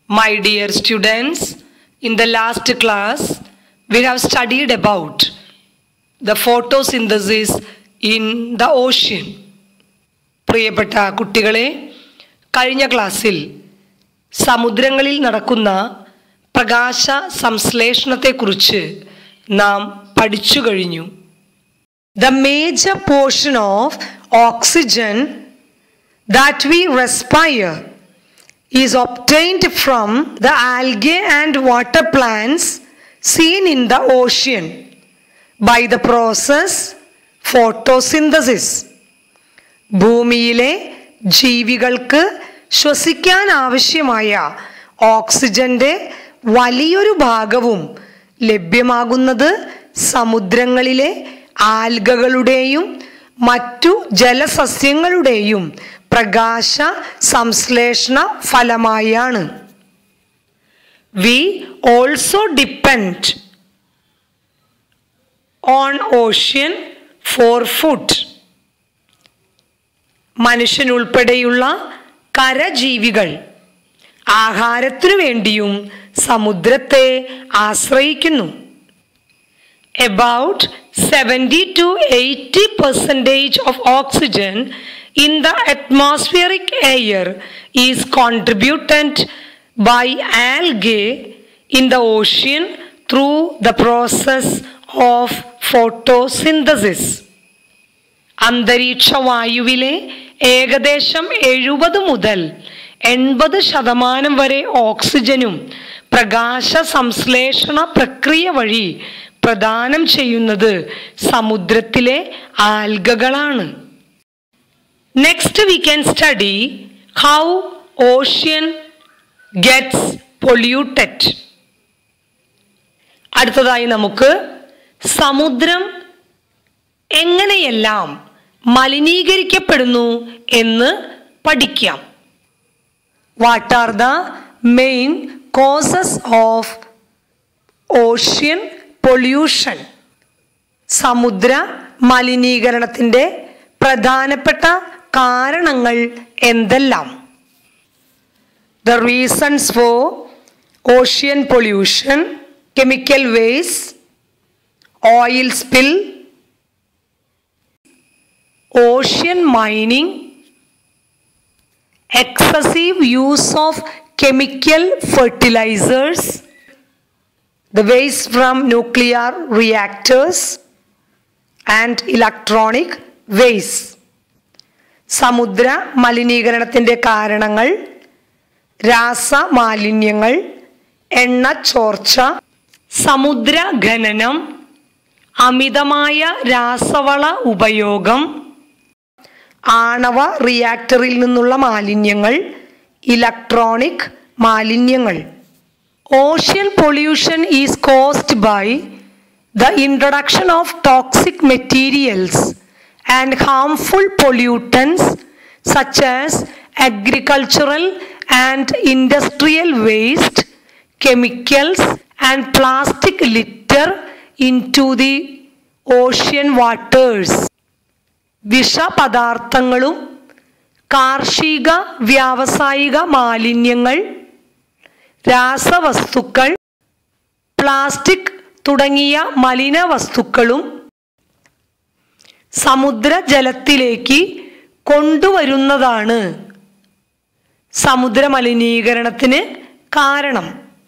My dear students, in the last class, we have studied about the photosynthesis in the ocean. പ്രിയപ്പെട്ട കുട്ടികളെ കഴിഞ്ഞ ക്ലാസ്സിൽ സമുദ്രങ്ങളിൽ നടക്കുന്ന പ്രകാശ സംശ്ലേഷണത്തെക്കുറിച്ച് നാം പഠിച്ചു കഴിഞ്ഞു the major portion of oxygen that we respire is obtained from the algae and water plants seen in the ocean by the process photosynthesis. ഭൂമിയിലെ ജീവികൾക്ക് ശ്വസിക്കാൻ ആവശ്യമായ ഓക്സിജന്റെ വലിയൊരു ഭാഗവും ലഭ്യമാകുന്നത് സമുദ്രങ്ങളിലെ ആൽഗകളുടെയും മറ്റു ജലസസ്യങ്ങളുടെയും പ്രകാശ സംശ്ലേഷണ ഫലമായാണ് we also depend on ocean for food മനുഷ്യനുൾപ്പെടെയുള്ള കരജീവികൾ ആഹാരത്തിനു വേണ്ടിയും സമുദ്രത്തെ ആശ്രയിക്കുന്നു about 70 to 80 percentage of oxygen in the atmospheric air is contributed by algae in the ocean through the process of photosynthesis. അന്തരീക്ഷ വായുവിലെ ഏകദേശം എഴുപത് മുതൽ എൺപത് ശതമാനം വരെ ഓക്സിജനും പ്രകാശ സംശ്ലേഷണ പ്രക്രിയ വഴി പ്രദാനം ചെയ്യുന്നത് സമുദ്രത്തിലെ ആൽഗകളാണ് next we can study how ocean gets polluted അടുത്തതായി നമുക്ക് സമുദ്രം എങ്ങനെയെല്ലാം മലിനീകരിക്കപ്പെടുന്നു എന്ന് പഠിക്കാം what are the main causes of ocean pollution സമുദ്ര മലിനീകരണത്തിൻ്റെ പ്രധാനപ്പെട്ട കാരണങ്ങൾ എന്തെല്ലാം the reasons for ocean pollution chemical waste oil spill ocean mining excessive use of chemical fertilizers, the waste from nuclear reactors, and electronic waste. സമുദ്ര മലിനീകരണത്തിൻ്റെ കാരണങ്ങൾ രാസമാലിന്യങ്ങൾ എണ്ണ ചോർച്ച സമുദ്ര ഖനനം അമിതമായ രാസവള ഉപയോഗം ആണവ റിയാക്ടറിൽ നിന്നുള്ള മാലിന്യങ്ങൾ ഇലക്ട്രോണിക് മാലിന്യങ്ങൾ ocean pollution is caused by the introduction of toxic materials and harmful pollutants such as agricultural and industrial waste chemicals and plastic litter into the ocean waters വിഷപദാർത്ഥങ്ങളും കാർഷിക വ്യാവസായിക മാലിന്യങ്ങൾ രാസവസ്തുക്കൾ പ്ലാസ്റ്റിക് തുടങ്ങിയ മലിന വസ്തുക്കളും സമുദ്രജലത്തിലേക്ക് കൊണ്ടുവരുന്നതാണ് സമുദ്ര മലിനീകരണത്തിന് കാരണം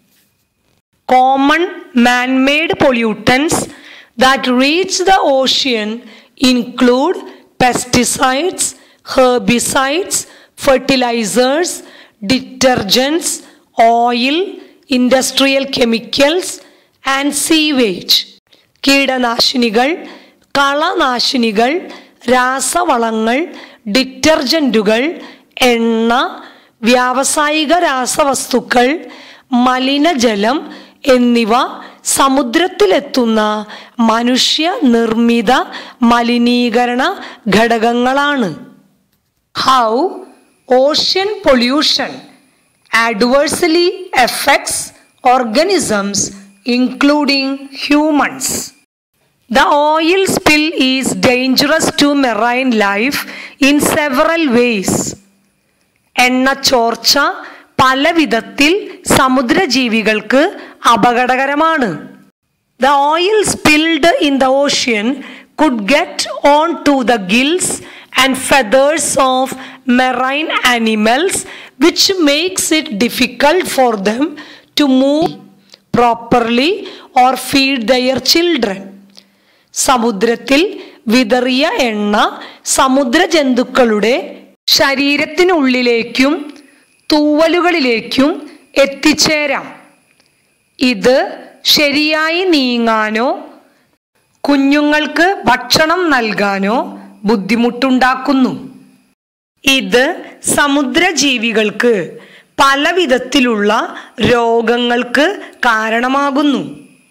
common manmade pollutants that reach the ocean include pesticides, herbicides, fertilizers, detergents, oil, industrial chemicals and sewage. കീടനാശിനികൾ കളനാശിനികൾ രാസവളങ്ങൾ ഡിറ്റർജൻറ്റുകൾ എണ്ണ വ്യാവസായിക രാസവസ്തുക്കൾ മലിനജലം എന്നിവ സമുദ്രത്തിലെത്തുന്ന മനുഷ്യ നിർമ്മിത മലിനീകരണ ഘടകങ്ങളാണ് how ocean pollution adversely affects organisms including humans. The oil spill is dangerous to marine life in several ways. എണ്ണ ചോർച്ച പല വിധത്തിൽ സമുദ്രജീവികൾക്ക് അപകടകരമാണ് The oil spilled in the ocean could get on to the gills and feathers of marine animals, which makes it difficult for them to move properly or feed their children. സമുദ്രത്തിൽ വിതറിയ എണ്ണ സമുദ്രജന്തുക്കളുടെ ശരീരത്തിനുള്ളിലേക്കും തൂവലുകളിലേക്കും എത്തിച്ചേരാം ഇത് ശരിയായി നീങ്ങാനോ കുഞ്ഞുങ്ങൾക്ക് ഭക്ഷണം നൽകാനോ ബുദ്ധിമുട്ടുണ്ടാക്കുന്നു ഇത് സമുദ്രജീവികൾക്ക് പല വിധത്തിലുള്ള രോഗങ്ങൾക്ക് കാരണമാകുന്നു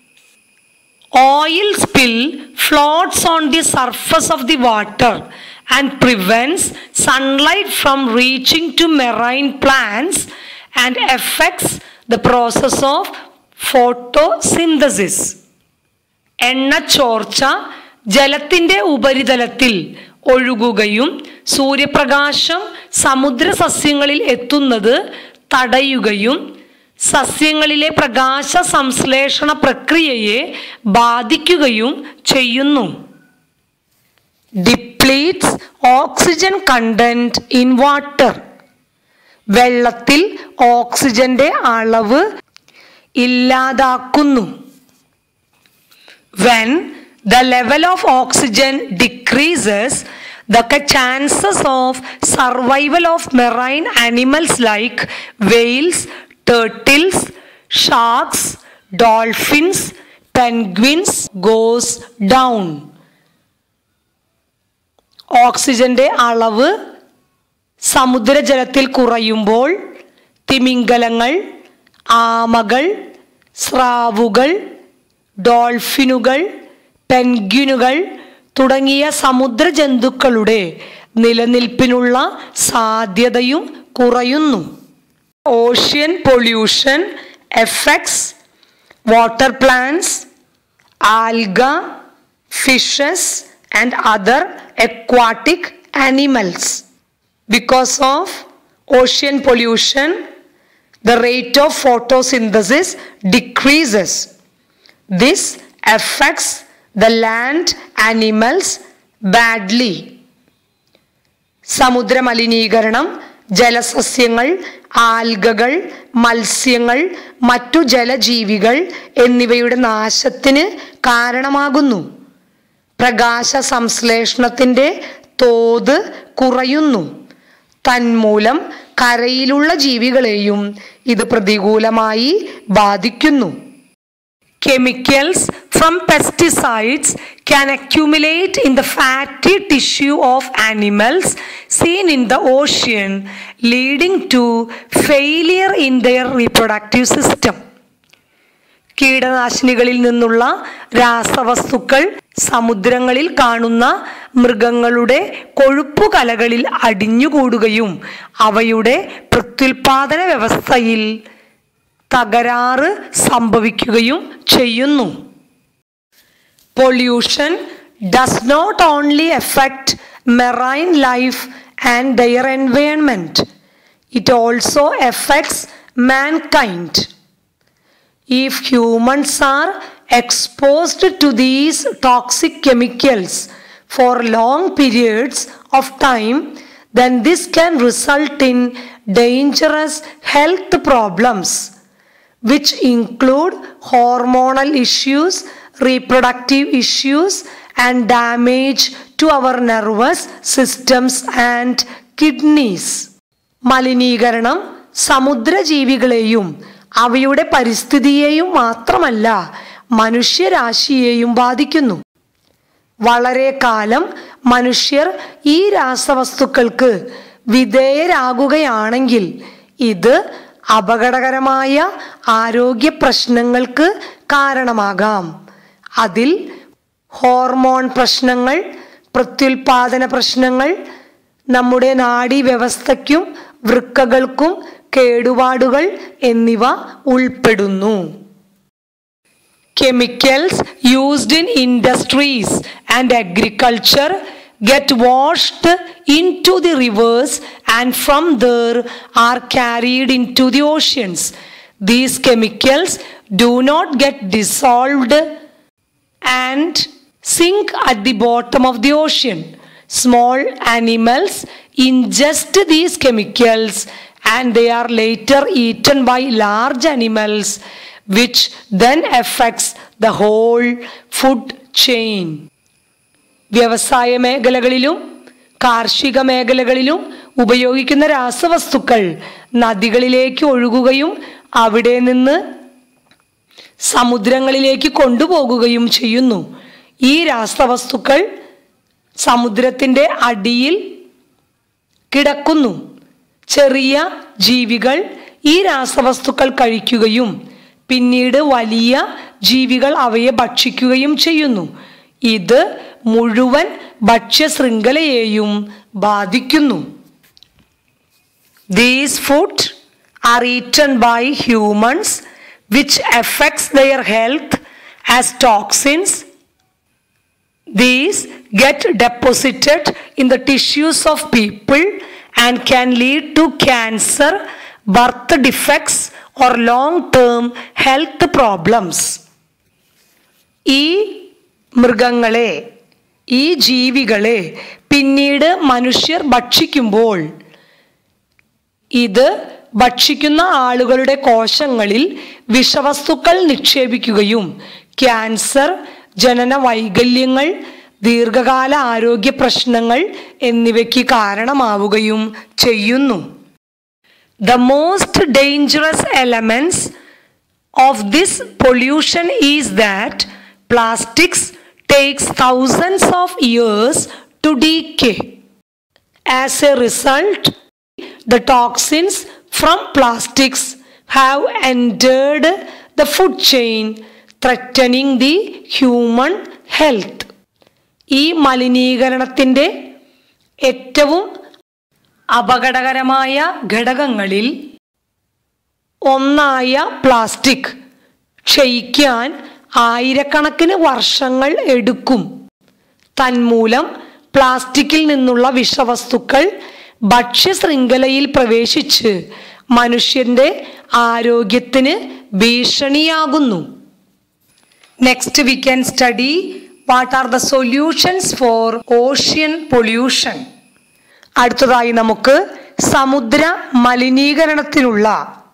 oil spill floats on the surface of the water and prevents sunlight from reaching to marine plants and affects the process of photosynthesis എണ്ണച്ചോർച്ച ജലത്തിൻ്റെ ഉപരിതലത്തിൽ ഒഴുകുകയും സൂര്യപ്രകാശം സമുദ്ര സസ്യങ്ങളിൽ എത്തുന്നത് തടയുകയും സസ്യങ്ങളിലെ പ്രകാശ സംശ്ലേഷണ പ്രക്രിയയെ ബാധിക്കുകയും ചെയ്യുന്നു depletes oxygen content in water വെള്ളത്തിൽ ഓക്സിജന്റെ അളവ് ഇല്ലാതാക്കുന്നു when the level of oxygen decreases the chances of survival of marine animals like whales turtles sharks dolphins penguins goes down ഓക്സിജന്റെ അളവ് സമുദ്രജലത്തിൽ കുറയുമ്പോൾ തിമിംഗലങ്ങൾ ആമകൾ സ്രാവുകൾ ഡോൾഫിനുകൾ പെൻഗ്വിനുകൾ തുടങ്ങിയ സമുദ്രജന്തുക്കളുടെ നിലനിൽപ്പിനുള്ള സാധ്യതയും കുറയുന്നു ocean pollution affects water plants algae fishes and other aquatic animals. Because of ocean pollution, the rate of photosynthesis decreases. This affects the land animals badly. സമുദ്ര മലിനീകരണം ജലസസ്യങ്ങൾ ആൽഗകൾ മത്സ്യങ്ങൾ മറ്റു ജലജീവികൾ എന്നിവയുടെ നാശത്തിന് കാരണമാകുന്നു പ്രകാശ സംശ്ലേഷണത്തിൻ്റെ തോത് കുറയുന്നു തന്മൂലം കരയിലുള്ള ജീവികളെയും ഇത് പ്രതികൂലമായി ബാധിക്കുന്നു Chemicals from pesticides can accumulate in the fatty tissue of animals seen in the ocean, leading to failure in their reproductive system. കീടനാശിനികളിൽ നിന്നുള്ള രാസവസ്തുക്കൾ സമുദ്രങ്ങളിൽ കാണുന്ന മൃഗങ്ങളുടെ കൊഴുപ്പുകലകളിൽ അടിഞ്ഞുകൂടുകയും അവയുടെ പ്രത്യുൽപാദന വ്യവസ്ഥയിൽ തകരാറ് സംഭവിക്കുകയും ചെയ്യുന്നു pollution does not only affect marine life and their environment it also affects mankind If humans are exposed to these toxic chemicals for long periods of time, then this can result in dangerous health problems, which include hormonal issues, reproductive issues, and damage to our nervous systems and kidneys. മലിനീകരണം സമുദ്രജീവികളെയും അവയുടെ പരിസ്ഥിതിയെയും മാത്രമല്ല മനുഷ്യരാശിയെയും ബാധിക്കുന്നു വളരെ കാലം മനുഷ്യർ ഈ രാസവസ്തുക്കൾക്ക് വിധേയരാകുകയാണെങ്കിൽ ഇത് അപകടകരമായ ആരോഗ്യ പ്രശ്നങ്ങൾക്ക് കാരണമാകാം അതിൽ ഹോർമോൺ പ്രശ്നങ്ങൾ പ്രത്യുൽപാദന പ്രശ്നങ്ങൾ നമ്മുടെ നാഡീവ്യവസ്ഥയ്ക്കും വൃക്കകൾക്കും കേടുപാടുകൾ എന്നിവ ഉൾപ്പെടുന്നു Chemicals used in industries and agriculture get washed into the rivers and from there are carried into the oceans. These chemicals do not get dissolved and sink at the bottom of the ocean. Small animals ingest these chemicals and they are later eaten by large animals, which then affects the whole food chain. വ്യവസായ മേഖലകളിലും കാർഷിക മേഖലകളിലും ഉപയോഗിക്കുന്ന രാസവസ്തുക്കൾ നദികളിലേക്ക് ഒഴുകുകയും അവിടെ നിന്ന് സമുദ്രങ്ങളിലേക്ക് കൊണ്ടുപോകുകയും ചെയ്യുന്നു ഈ രാസവസ്തുക്കൾ സമുദ്രത്തിൻ്റെ അടിയിൽ കിടക്കുന്നു ചെറിയ ജീവികൾ ഈ രാസവസ്തുക്കൾ കഴിക്കുകയും പിന്നീട് വലിയ ജീവികൾ അവയെ ഭക്ഷിക്കുകയും ചെയ്യുന്നു ഇത് മുഴുവൻ ഭക്ഷ്യശൃംഖലയെയും ബാധിക്കുന്നു these food are eaten by humans which affects their health as toxins These get deposited in the tissues of people and can lead to cancer, birth defects, or long term health problems. ഈ മൃഗങ്ങളെ ഈ ജീവികളെ പിന്നീട് മനുഷ്യർ ഭക്ഷിക്കുമ്പോൾ ഇത് ഭക്ഷിക്കുന്ന ആളുകളുടെ കോശങ്ങളിൽ വിഷവസ്തുക്കൾ നിക്ഷേപിക്കുകയും ക്യാൻസർ ജനന വൈകല്യങ്ങൾ ദീർഘകാല ആരോഗ്യ പ്രശ്നങ്ങൾ എന്നിവയ്ക്ക് കാരണമാവുകയും ചെയ്യുന്നു the most dangerous elements of this pollution is that plastics takes thousands of years to decay as a result the toxins from plastics have entered the food chain, threatening the human health. ഈ മലിനീകരണത്തിൻ്റെ ഏറ്റവും അപകടകരമായ ഘടകങ്ങളിൽ ഒന്നായ plastic ക്ഷയിക്കാൻ ആയിരക്കണക്കിന് വർഷങ്ങൾ എടുക്കും തന്മൂലം പ്ലാസ്റ്റിക്കിൽ നിന്നുള്ള വിഷവസ്തുക്കൾ ഭക്ഷ്യശൃംഖലയിൽ പ്രവേശിച്ച് മനുഷ്യന്റെ ആരോഗ്യത്തിന് ഭീഷണിയാകുന്നു next we can study what are the solutions for ocean pollution അടുത്തതായി നമുക്ക് സമുദ്ര മലിനീകരണത്തിനുള്ള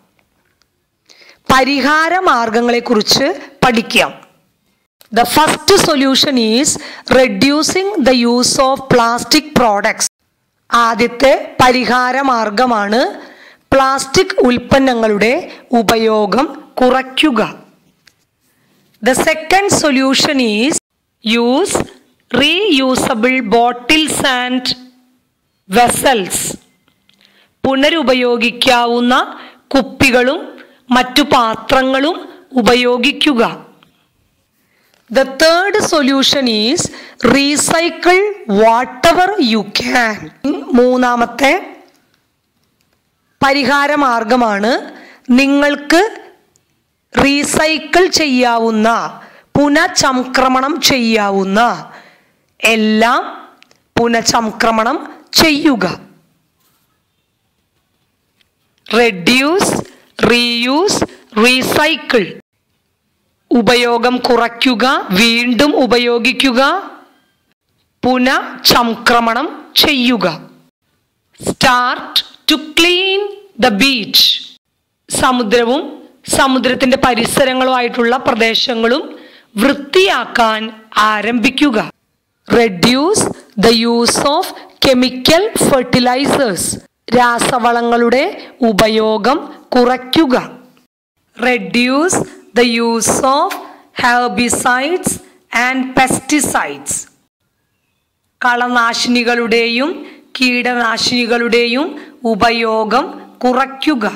പരിഹാര മാർഗങ്ങളെക്കുറിച്ച് പഠിക്കാം the first solution is reducing the use of plastic products ആദ്യത്തെ പരിഹാര മാർഗമാണ് പ്ലാസ്റ്റിക് ഉൽപ്പന്നങ്ങളുടെ ഉപയോഗം കുറയ്ക്കുക the second solution is use reusable bottles and vessels പുനരുപയോഗിക്കാവുന്ന കുപ്പികളും മറ്റു പാത്രങ്ങളും ഉപയോഗിക്കുക the third solution is recycle whatever you can മൂന്നാമത്തെ പരിഹാര മാർഗമാണ് നിങ്ങൾക്ക് റീസൈക്കിൾ ചെയ്യാവുന്ന പുനഃചംക്രമണം ചെയ്യാവുന്ന എല്ലാം പുനഃചംക്രമണം ചെയ്യുക റെഡ്യൂസ് റീയൂസ് റീസൈക്കിൾ ഉപയോഗം കുറയ്ക്കുക വീണ്ടും ഉപയോഗിക്കുക പുനഃചംക്രമണം ചെയ്യുക start to clean the beach സമുദ്രവും സമുദ്രത്തിന്റെ പരിസരങ്ങളുമായിട്ടുള്ള പ്രദേശങ്ങളും വൃത്തിയാക്കാൻ ആരംഭിക്കുക reduce the use of chemical fertilisers രാസവളങ്ങളുടെ ഉപയോഗം കുറയ്ക്കുക reduce the use of herbicides and pesticides കളനാശിനികളുടെയും കീടനാശിനികളുടെയും ഉപയോഗം കുറയ്ക്കുക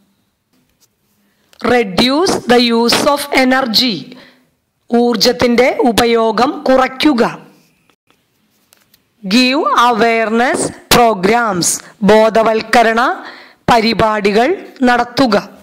reduce the use of energy ഊർജത്തിന്റെ ഉപയോഗം കുറയ്ക്കുക ഗീവ് അവയർനെസ് പ്രോഗ്രാംസ് ബോധവൽക്കരണ പരിപാടികൾ നടത്തുക